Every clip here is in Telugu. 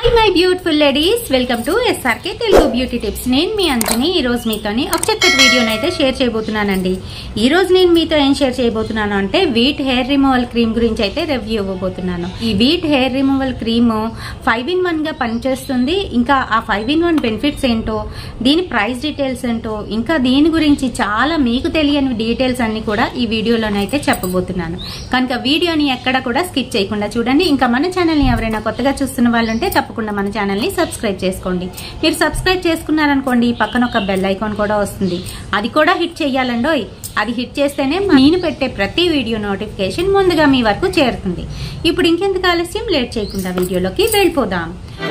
my beautiful ladies welcome to SRK Telugu beauty tips నేను మీ అంజని ఈ రోజు మీతోని ఒక చక్కటి వీడియోని అయితే షేర్ చేయబోతున్నానండి ఈ రోజు నేను మీతో ఏం షేర్ చేయబోతున్నాను అంటే వీట్ హెయిర్ రిమూవల్ క్రీమ్ గురించి అయితే రివ్యూ ఇవ్వబోతున్నాను ఈ Veet hair removal cream five in one గా పనిచేస్తుంది ఇంకా ఆ ఫైవ్ ఇన్ వన్ బెనిఫిట్స్ ఏంటో దీని ప్రైస్ డీటెయిల్స్ ఏంటో ఇంకా దీని గురించి చాలా మీకు తెలియని డీటెయిల్స్ అన్ని కూడా ఈ వీడియోలోనైతే చెప్పబోతున్నాను కనుక వీడియోని ఎక్కడ కూడా స్కిప్ చేయకుండా చూడండి ఇంకా మన ఛానల్ని ఎవరైనా కొత్తగా చూస్తున్న వాళ్ళు ఉంటే తప్పకుండా మన ఛానల్ని సబ్స్క్రైబ్ చేసుకోండి మీరు సబ్స్క్రైబ్ చేసుకున్నారనుకోండి పక్కన ఒక బెల్ ఐకాన్ కూడా వస్తుంది అది కూడా హిట్ చెయ్యాలండోయ్ అది హిట్ చేస్తేనే నేను పెట్టే ప్రతి వీడియో నోటిఫికేషన్ ముందుగా మీ వరకు చేరుతుంది ఇప్పుడు ఇంకెందుకు ఆలస్యం లేట్ చేయకుండా వీడియోలోకి వెళ్ళిపోదాం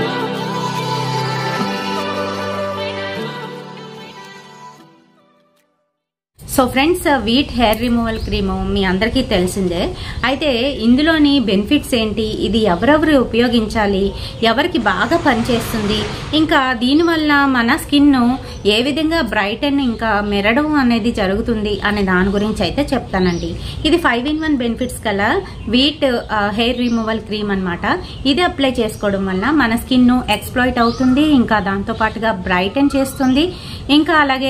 so friends Veet hair removal cream మీ అందరికీ తెలిసిందే అయితే ఇందులోని బెనిఫిట్స్ ఏంటి ఇది ఎవరెవరు ఉపయోగించాలి ఎవరికి బాగా పనిచేస్తుంది ఇంకా దీనివల్ల మన స్కిన్ ఏ విధంగా బ్రైటన్ ఇంకా మెరడం అనేది జరుగుతుంది అనే దాని గురించి అయితే చెప్తానండి ఇది ఫైవ్ ఇన్ వన్ బెనిఫిట్స్ గల వీట్ హెయిర్ రిమూవల్ క్రీమ్ అనమాట ఇది అప్లై చేసుకోవడం వల్ల మన స్కిన్ ఎక్స్ప్లాయిట్ అవుతుంది ఇంకా దాంతో పాటుగా బ్రైటన్ చేస్తుంది ఇంకా అలాగే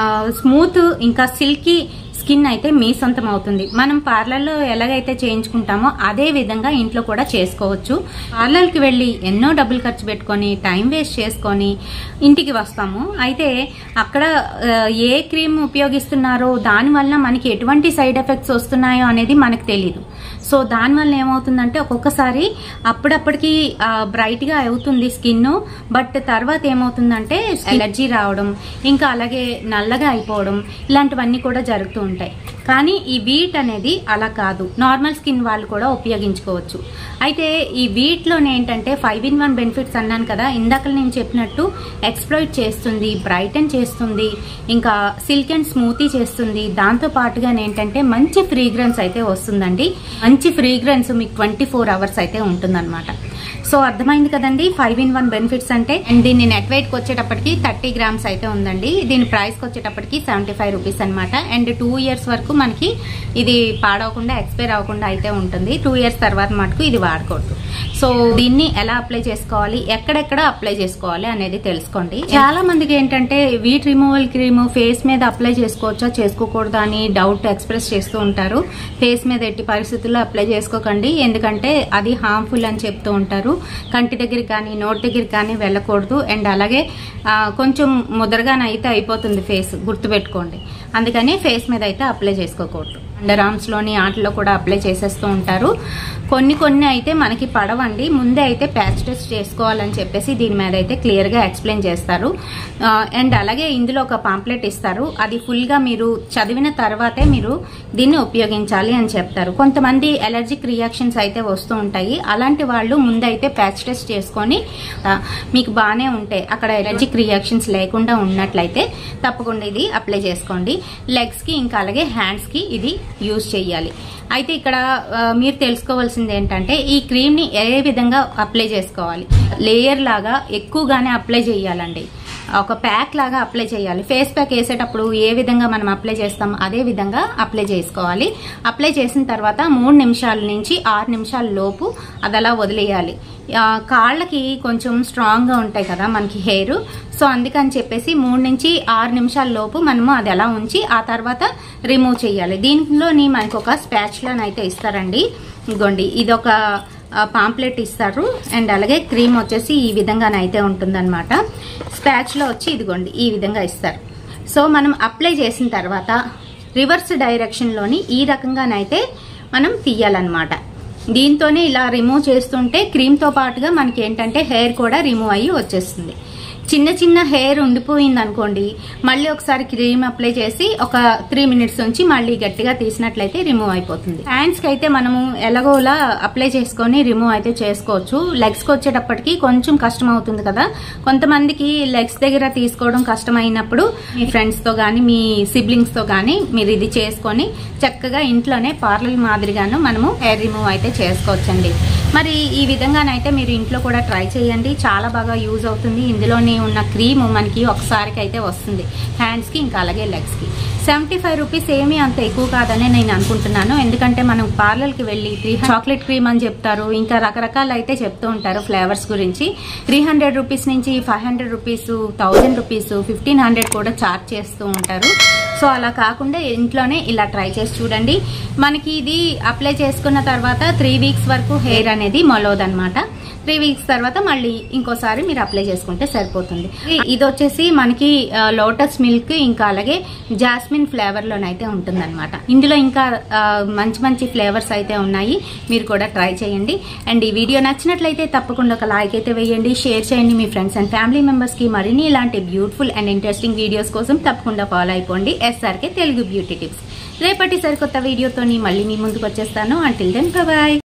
స్మూత్ ఇంకా సిల్కీ స్కిన్ అయితే మీ సొంతం అవుతుంది మనం పార్లర్లో ఎలాగైతే చేయించుకుంటామో అదే విధంగా ఇంట్లో కూడా చేసుకోవచ్చు పార్లర్కి వెళ్ళి ఎన్నో డబ్బులు ఖర్చు పెట్టుకొని టైం వేస్ట్ చేసుకొని ఇంటికి వస్తాము అయితే అక్కడ ఆ, ఏ క్రీమ్ ఉపయోగిస్తున్నారో దానివల్ల మనకి ఎటువంటి సైడ్ ఎఫెక్ట్స్ వస్తున్నాయో అనేది మనకు తెలియదు సో దానివల్ల ఏమవుతుందంటే ఒక్కొక్కసారి అప్పుడప్పటికి బ్రైట్ గా అవుతుంది స్కిన్ బట్ తర్వాత ఏమవుతుందంటే ఎలర్జీ రావడం ఇంకా అలాగే నల్లగా అయిపోవడం ఇలాంటివన్నీ కూడా జరుగుతూ ఉంటాయి కానీ ఈ వీట్ అనేది అలా కాదు నార్మల్ స్కిన్ వాళ్ళు కూడా ఉపయోగించుకోవచ్చు అయితే ఈ వీట్లోనే ఏంటంటే ఫైవ్ ఇన్ వన్ బెనిఫిట్స్ అన్నాను కదా ఇందాక నేను చెప్పినట్టు ఎక్స్ప్లోయిట్ చేస్తుంది బ్రైటన్ చేస్తుంది ఇంకా సిల్క్ అండ్ స్మూతీ చేస్తుంది దాంతో పాటుగా ఏంటంటే మంచి ఫ్రీగ్రెన్స్ అయితే వస్తుందండి మంచి ఫ్రీగ్రెన్స్ మీకు ట్వంటీ ఫోర్ అవర్స్ అయితే ఉంటుందన్నమాట సో అర్థమైంది కదండి ఫైవ్ ఇన్ వన్ బెనిఫిట్స్ అంటే అండ్ దీన్ని నెట్ వెయిట్కి వచ్చేటప్పటికి థర్టీ గ్రామ్స్ అయితే ఉందండి దీని ప్రైస్కి వచ్చేటప్పటికి సెవెంటీ ఫైవ్ రూపీస్ అనమాట అండ్ టూ ఇయర్స్ వరకు మనకి ఇది పాడవకుండా ఎక్స్పైర్ అవ్వకుండా అయితే ఉంటుంది టూ ఇయర్స్ తర్వాత మటుకు ఇది వాడకూడదు సో దీన్ని ఎలా అప్లై చేసుకోవాలి ఎక్కడెక్కడ అప్లై చేసుకోవాలి అనేది తెలుసుకోండి చాలా మందికి ఏంటంటే వీట్ రిమూవల్ క్రీమ్ ఫేస్ మీద అప్లై చేసుకోవచ్చా చేసుకోకూడదా అని డౌట్ ఎక్స్ప్రెస్ చేస్తూ ఉంటారు ఫేస్ మీద ఎట్టి పరిస్థితుల్లో అప్లై చేసుకోకండి ఎందుకంటే అది హార్మ్ఫుల్ అని చెప్తూ ఉంటారు కంటి దగ్గరికి కానీ నోటి దగ్గరికి కానీ వెళ్ళకూడదు అండ్ అలాగే ఆ, కొంచెం ముదరగానైతే అయిపోతుంది ఫేస్ గుర్తుపెట్టుకోండి అందుకని ఫేస్ మీద అయితే అప్లై చేసుకోకూడదు అండర్ ఆర్మ్స్ లోని ఆటల్లో కూడా అప్లై చేసేస్తూ ఉంటారు కొన్ని కొన్ని అయితే మనకి పడవండి ముందే అయితే ప్యాచ్ టెస్ట్ చేసుకోవాలని చెప్పేసి దీని మీద అయితే క్లియర్ గా ఎక్స్ప్లెయిన్ చేస్తారు ఆ, అండ్ అలాగే ఇందులో ఒక పాంప్లెట్ ఇస్తారు అది ఫుల్ గా మీరు చదివిన తర్వాతే మీరు దీన్ని ఉపయోగించాలి అని చెప్తారు కొంతమంది ఎలర్జిక్ రియాక్షన్స్ అయితే వస్తూ ఉంటాయి అలాంటి వాళ్ళు ముందైతే ప్యాచ్ టెస్ట్ చేసుకొని ఆ, మీకు బాగానే ఉంటే అక్కడ ఎలర్జిక్ రియాక్షన్స్ లేకుండా ఉన్నట్లయితే తప్పకుండా ఇది అప్లై చేసుకోండి లెగ్స్ కి ఇంకా అలాగే హ్యాండ్స్ కి ఇది యూజ్ చేయాలి అయితే ఇక్కడ ఆ, మీరు తెలుసుకోవాల్సింది ఏంటంటే ఈ క్రీమ్ ని ఏ విధంగా అప్లై చేసుకోవాలి లేయర్ లాగా ఎక్కువగానే అప్లై చేయాలండి ఒక ప్యాక్ లాగా అప్లై చేయాలి ఫేస్ ప్యాక్ వేసేటప్పుడు ఏ విధంగా మనం అప్లై చేస్తాం అదే విధంగా అప్లై చేసుకోవాలి అప్లై చేసిన తర్వాత మూడు నిమిషాల నుంచి ఆరు నిమిషాల లోపు అది అలా వదిలేయాలి ఆ, కాళ్ళకి కొంచెం స్ట్రాంగ్ గా ఉంటాయి కదా మనకి హెయిర్ సో అందుకని చెప్పేసి మూడు నుంచి ఆరు నిమిషాల లోపు మనము అది ఎలా ఉంచి ఆ తర్వాత రిమూవ్ చేయాలి దీంట్లోని మనకు ఒక స్పాచ్లను అయితే ఇస్తారండి ఇదిగోండి ఇది ఒక పాంప్లెట్ ఇస్తారు అండ్ అలాగే క్రీమ్ వచ్చేసి ఈ విధంగానైతే ఉంటుందన్నమాట స్పాచ్లో వచ్చి ఇదిగోండి ఈ విధంగా ఇస్తారు సో మనం అప్లై చేసిన తర్వాత రివర్స్ డైరెక్షన్లోని ఈ రకంగానైతే మనం తీయాలన్నమాట దీంతోనే ఇలా రిమూవ్ చేస్తుంటే క్రీమ్తో పాటుగా మనకి ఏంటంటే హెయిర్ కూడా రిమూవ్ అయ్యి వచ్చేస్తుంది చిన్న చిన్న హెయిర్ ఉండిపోయింది అనుకోండి మళ్ళీ ఒకసారి క్రీమ్ అప్లై చేసి ఒక త్రీ మినిట్స్ నుంచి మళ్ళీ గట్టిగా తీసినట్లయితే రిమూవ్ అయిపోతుంది హ్యాండ్స్ కి అయితే మనము ఎలాగోలా అప్లై చేసుకొని రిమూవ్ అయితే చేసుకోవచ్చు లెగ్స్ కి వచ్చేటప్పటికి కొంచెం కష్టం అవుతుంది కదా కొంతమందికి లెగ్స్ దగ్గర తీసుకోవడం కష్టం అయినప్పుడు మీ ఫ్రెండ్స్ తో గానీ మీ సిబ్లింగ్స్ తో గానీ మీరు ఇది చేసుకొని చక్కగా ఇంట్లోనే పార్లర్ మాదిరిగాను మనము హెయిర్ రిమూవ్ అయితే చేసుకోవచ్చండి మరి ఈ విధంగానైతే మీరు ఇంట్లో కూడా ట్రై చేయండి చాలా బాగా యూజ్ అవుతుంది ఇందులోనే ఉన్న క్రీమ్ మనకి ఒకసారికి అయితే వస్తుంది హ్యాండ్స్కి ఇంకా అలాగే లెగ్స్కి సెవెంటీ ఫైవ్ రూపీస్ ఏమీ అంత ఎక్కువ కాదని నేను అనుకుంటున్నాను ఎందుకంటే మనం పార్లర్కి వెళ్ళి త్రీ చాక్లెట్ క్రీమ్ అని చెప్తారు ఇంకా రకరకాలు అయితే చెప్తూ ఉంటారు ఫ్లేవర్స్ గురించి త్రీ హండ్రెడ్ రూపీస్ నుంచి five hundred rupees thousand rupees fifteen hundred కూడా చార్జ్ చేస్తూ ఉంటారు సో అలా కాకుండా ఇంట్లోనే ఇలా ట్రై చేసి చూడండి మనకి ఇది అప్లై చేసుకున్న తర్వాత త్రీ వీక్స్ వరకు హెయిర్ అనేది మొలవదనమాట త్రీ వీక్స్ తర్వాత మళ్ళీ ఇంకోసారి మీరు అప్లై చేసుకుంటే సరిపోతుంది ఇది వచ్చేసి మనకి లోటస్ మిల్క్ ఇంకా అలాగే జాస్మిన్ ఫ్లేవర్ లోనైతే ఉంటుందన్నమాట ఇందులో ఇంకా ఆ, మంచి మంచి ఫ్లేవర్స్ అయితే ఉన్నాయి మీరు కూడా ట్రై చేయండి అండ్ ఈ వీడియో నచ్చినట్లయితే తప్పకుండా ఒక లైక్ అయితే వేయండి షేర్ చేయండి మీ ఫ్రెండ్స్ అండ్ ఫ్యామిలీ మెంబర్స్ కి మరిన్ని ఇలాంటి బ్యూటిఫుల్ అండ్ ఇంట్రెస్టింగ్ వీడియోస్ కోసం తప్పకుండా ఫాలో అయిపోండి ఎస్ఆర్కే తెలుగు బ్యూటీ టిప్స్ రేపటి సరికొత్త వీడియోతోని మళ్ళీ మీ ముందుకు వచ్చేస్తాను అంటిల్ దెన్ బాయ్